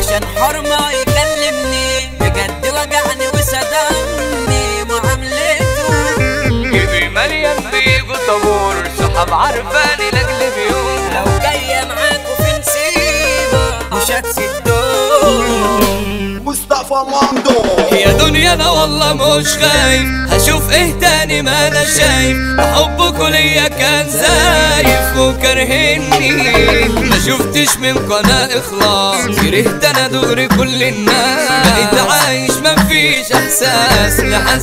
عشان حرمة يكلمني بجد وجعني وصدمني معاملته جيبي مليان بيجوا طابور صحاب عارفاني لاجل بيوم لو جاية معاكوا في نسيبة مش هتسدوه مصطفى مامدو يا دنيا انا والله مش خايف هشوف ايه تاني ما انا شايف حبكوا ليا كان زايف وكرهني ما شفتش من قناة اخلاص كرهت انا دغري كل الناس بقيت عايش مفيش احساس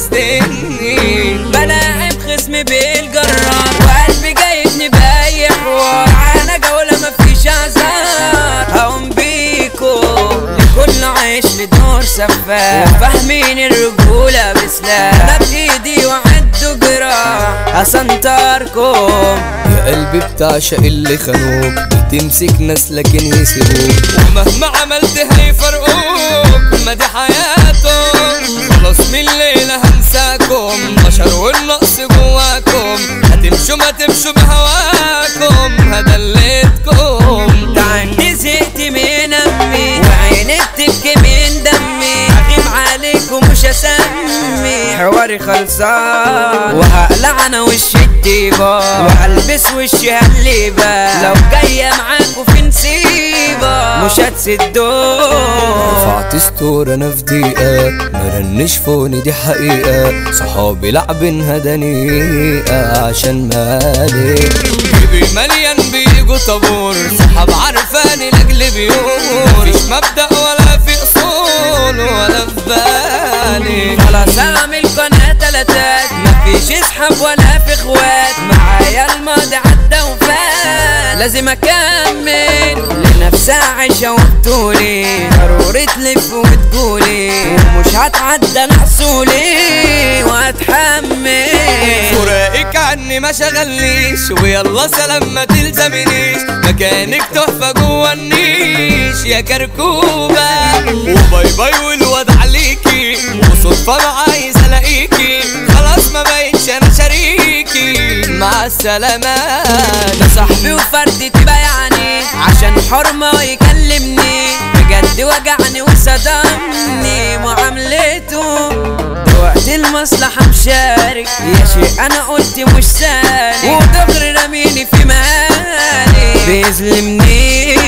لحسدني بلاعب خصمي بالجرار وقلبي جايبني باي حوار انا جولة مفيش اعذار هقوم بيكو لكل عيش لدور سفاح فاهمين الرجولة بسلاح انا بايدي وعدوا جراح هسنطركم يا قلبي بتعشق اللي خانوك بتمسك ناس لكن يسيبوك ومهما عملت هيفرقوك ما دي حياتهم خلاص من الليلة هنساكم بشر والنقص جواكم هتمشوا ما تمشوا بهواكم هدلتكم تعني زهقت من امي وعيني بتبكي من دمي هغيب عليكم مش هسمي حواري خلصان وهقلع انا وش الديبا وهلبس وشي هالليبة لو جاية معاكوا في نسيبة مش هتسدوه رفعت ستور انا في دقيقة مرنش فوني دي حقيقة صحابي لعبينها دنيقة عشان مالي جيبي مليان بيجوا طابور صحاب عارفاني لاجل بيوم مفيش مبدأ ولا في اصول ولا في بالي خلاص اعمل قناة تلاتات مفيش اصحاب ولا في اخوات معايا الماضي عدى وفات لازم اكمل لنفسي عايشة وبطولي ضروري تلف وتقولي ومش هتعدى نحصولي واتحمل فراقك عني ما شغلنيش ويلا سلام ما تلزمنيش مكانك تحفة جوا النيش يا كركوبة وباي باي والواد عليكي وصدفة ما عايز الاقيكي خلاص ما بقتش انا شريكي مع السلامة ده صاحبي وفردتي بيعني عشان حرمة يكلمني بجد وجعني وصدمني معاملته وقت المصلحة مشارك يا شيء أنا قلت مش سالك ودغري رميني في مالي بيظلمني